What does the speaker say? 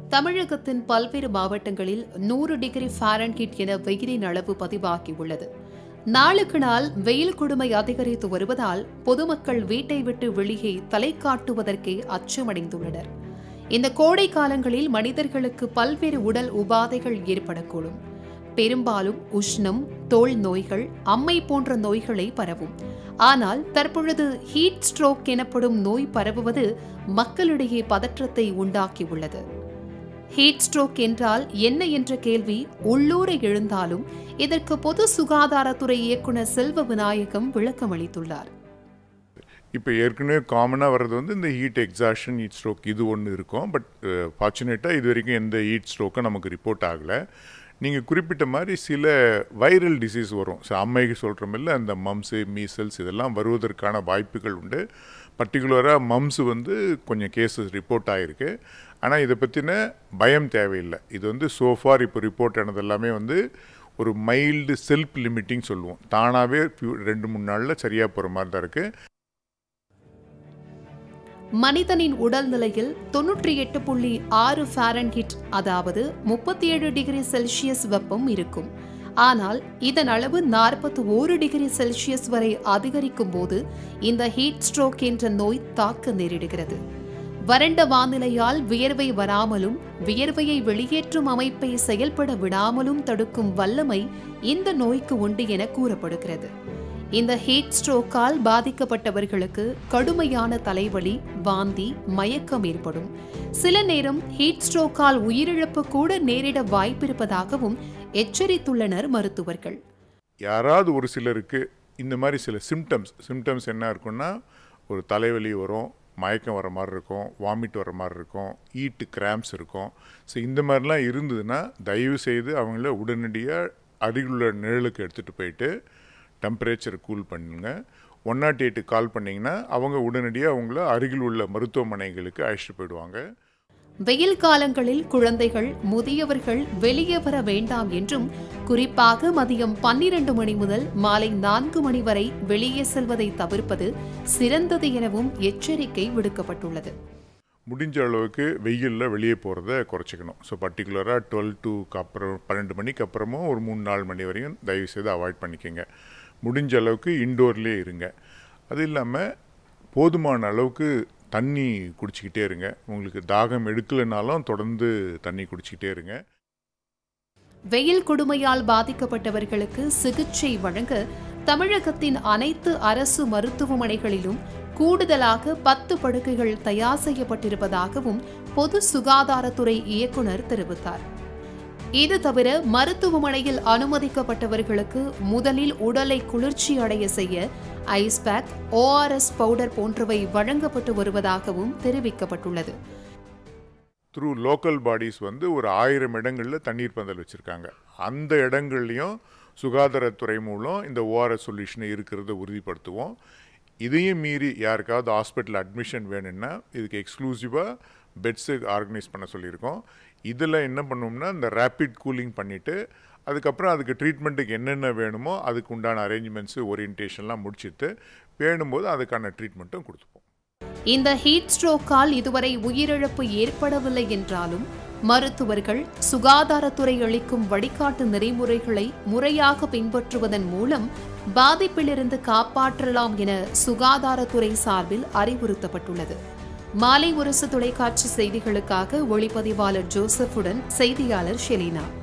தமிழகத்தின் பல்வேறு மாவட்டங்களில் நூறு டிகிரி ஃபாரன்ஹீட் என வெயிலின் அளவு பதிவாகியுள்ளது நாளுக்கு நாள் வெயில் கொடுமை அதிகரித்து வருவதால் பொதுமக்கள் வீட்டை விட்டு வெளியே தலை காட்டுவதற்கே அச்சமடைந்துள்ளனர் இந்த கோடை காலங்களில் மனிதர்களுக்கு பல்வேறு உடல் உபாதைகள் ஏற்படக்கூடும் பெரும்பாலும் உஷ்ணம் தோல் நோய்கள் அம்மை போன்ற நோய்களை பரவும் ஆனால் தற்பொழுது ஹீட் ஸ்ட்ரோக் எனப்படும் நோய் பரவுவது மக்களிடையே பதற்றத்தை உண்டாக்கியுள்ளது ஹீட் ஸ்ட்ரோக் என்றால் என்ன என்ற கேள்வி உள்ளூரை எழுந்தாலும் இதற்கு பொது சுகாதாரத்துறை இயக்குநர் செல்வ விநாயகம் விளக்கமளித்துள்ளார் இப்போ ஏற்கனவே காமனாக வர்றது வந்து இந்த ஹீட் எக்ஸாஷன் ஹீட் ஸ்ட்ரோக் இது ஒன்று இருக்கும் பட் ஃபார்ச்சுனேட்டாக இது வரைக்கும் எந்த ஹீட் ஸ்ட்ரோக்கும் நமக்கு ரிப்போர்ட் ஆகலை நீங்கள் குறிப்பிட்ட மாதிரி சில வைரல் டிசீஸ் வரும் ஸோ அம்மைக்கு சொல்கிற மாதிரி அந்த மம்ஸு மீசல்ஸ் இதெல்லாம் வருவதற்கான வாய்ப்புகள் உண்டு பர்டிகுலராக மம்ஸ் வந்து கொஞ்சம் கேசஸ் ரிப்போர்ட் ஆகிருக்கு ஆனால் இதை பற்றின பயம் தேவையில்லை இது வந்து சோஃபார் இப்போ ரிப்போர்ட் ஆனது எல்லாமே வந்து ஒரு மைல்டு செல்ஃப் லிமிட்டிங் சொல்லுவோம் தானாகவே ரெண்டு மூணு நாளில் சரியாக போகிற மாதிரி தான் இருக்குது மனிதனின் உடல்நிலையில் தொன்னூற்றி எட்டு புள்ளி ஆறு ஃபாரன்ஹீட் அதாவது முப்பத்தி ஏழு டிகிரி செல்சியஸ் வெப்பம் இருக்கும் ஆனால் இதன் அளவு நாற்பத்தி ஓரு டிகிரி செல்சியஸ் வரை அதிகரிக்கும் போது இந்த ஹீட் ஸ்ட்ரோக் என்ற நோய் தாக்க நேரிடுகிறது வறண்ட வானிலையால் வியர்வை வராமலும் வியர்வையை வெளியேற்றும் அமைப்பை செயல்பட விடாமலும் தடுக்கும் வல்லமை இந்த நோய்க்கு உண்டு என கூறப்படுகிறது இந்த ஹீட் ஸ்ட்ரோக்கால் பாதிக்கப்பட்டவர்களுக்கு கடுமையான தலைவலி வாந்தி மயக்கம் ஏற்படும் சில நேரம் ஹீட் ஸ்ட்ரோக்கால் உயிரிழப்பு கூட நேரிட வாய்ப்பிருப்பதாகவும் எச்சரித்துள்ளனர் மருத்துவர்கள் யாராவது ஒரு சிலருக்கு இந்த மாதிரி சில சிம்டம்ஸ் சிம்டம்ஸ் என்ன இருக்குன்னா ஒரு தலைவலி வரும் மயக்கம் வர மாதிரி இருக்கும் வாமிட் வர மாதிரி இருக்கும் ஈட்டு கிராம்ஸ் இருக்கும் ஸோ இந்த மாதிரிலாம் இருந்ததுன்னா தயவு செய்து அவங்கள உடனடியாக அருகிலுள்ள நிழலுக்கு எடுத்துகிட்டு போயிட்டு டெம்பரேச்சர் கூல் பண்ணுங்க ஒன் நாட் எயிட்டு கால் பண்ணிங்கன்னா அவங்க உடனடியாக அவங்கள அருகில் உள்ள மருத்துவமனைகளுக்கு அழைச்சிட்டு போயிடுவாங்க வெயில் காலங்களில் குழந்தைகள் முதியவர்கள் வெளியே வர வேண்டாம் என்றும் குறிப்பாக மதியம் பன்னிரண்டு மணி முதல் மாலை நான்கு மணி வரை வெளியே செல்வதை தவிர்ப்பது சிறந்தது எனவும் எச்சரிக்கை விடுக்கப்பட்டுள்ளது முடிஞ்ச அளவுக்கு வெயிலில் வெளியே போகிறத குறைச்சிக்கணும் ஸோ பர்டிகுலராக டுவெல் டூக்கு அப்புறம் பன்னெண்டு மணிக்கு அப்புறமும் ஒரு மூணு நாலு மணி வரையும் தயவுசெய்து அவாய்ட் பண்ணிக்கோங்க முடிஞ்ச அளவுக்கு இன்டோர்லேயே இருங்க அது இல்லாமல் போதுமான அளவுக்கு தண்ணி குடிச்சிக்கிட்டே இருங்க உங்களுக்கு தாகம் எடுக்கலைனாலும் தொடர்ந்து தண்ணி குடிச்சிக்கிட்டே இருங்க வெயில் கொடுமையால் பாதிக்கப்பட்டவர்களுக்கு சிகிச்சை வழங்க தமிழகத்தின் அனைத்து அரசு மருத்துவமனைகளிலும் கூடுதலாக பத்து படுக்கைகள் தயார் செய்யப்பட்டிருப்பதாகவும் பொது சுகாதாரத்துறை இயக்குநர் தெரிவித்தார் இது தவிர மருத்துவமனையில் அனுமதிக்கப்பட்டவர்களுக்கு முதலில் உடலை குளிர்ச்சி அடைய செய்ய ஐஸ் பேக் ஓஆர்எஸ் பவுடர் போன்றவை வழங்கப்பட்டு வருவதாகவும் தெரிவிக்கப்பட்டுள்ளது த்ரூ லோக்கல் பாடிஸ் வந்து ஒரு ஆயிரம் இடங்களில் தண்ணீர் பந்தல் வச்சுருக்காங்க அந்த இடங்கள்லையும் சுகாதாரத்துறை மூலம் இந்த ஓஆர்எஸ் சொல்யூஷன் இருக்கிறத உறுதிப்படுத்துவோம் இதையும் மீறி யாருக்காவது ஹாஸ்பிட்டல் அட்மிஷன் வேணும்னா இதுக்கு எக்ஸ்க்ளூசிவாக பெட்ஸு ஆர்கனைஸ் பண்ண சொல்லியிருக்கோம் இதில் என்ன பண்ணுவோம்னா இந்த ரேப்பிட் கூலிங் பண்ணிவிட்டு அதுக்கப்புறம் அதுக்கு ட்ரீட்மெண்ட்டுக்கு என்னென்ன வேணுமோ அதுக்கு உண்டான அரேஞ்ச்மெண்ட்ஸு ஓரியன்டேஷன்லாம் முடிச்சுட்டு வேணும்போது அதுக்கான ட்ரீட்மெண்ட்டும் கொடுத்துப்போம் இந்த ஹீட் ஸ்ட்ரோக்கால் இதுவரை உயிரிழப்பு ஏற்படவில்லை என்றாலும் மருத்துவர்கள் சுகாதாரத்துறை அளிக்கும் வழிகாட்டு நெறிமுறைகளை முறையாக பின்பற்றுவதன் மூலம் பாதிப்பிலிருந்து காப்பாற்றலாம் என சுகாதாரத்துறை சார்பில் அறிவுறுத்தப்பட்டுள்ளது மாலை முரசு தொலைக்காட்சி செய்திகளுக்காக ஒளிப்பதிவாளர் ஜோசப்புடன் செய்தியாளர் ஷெலினா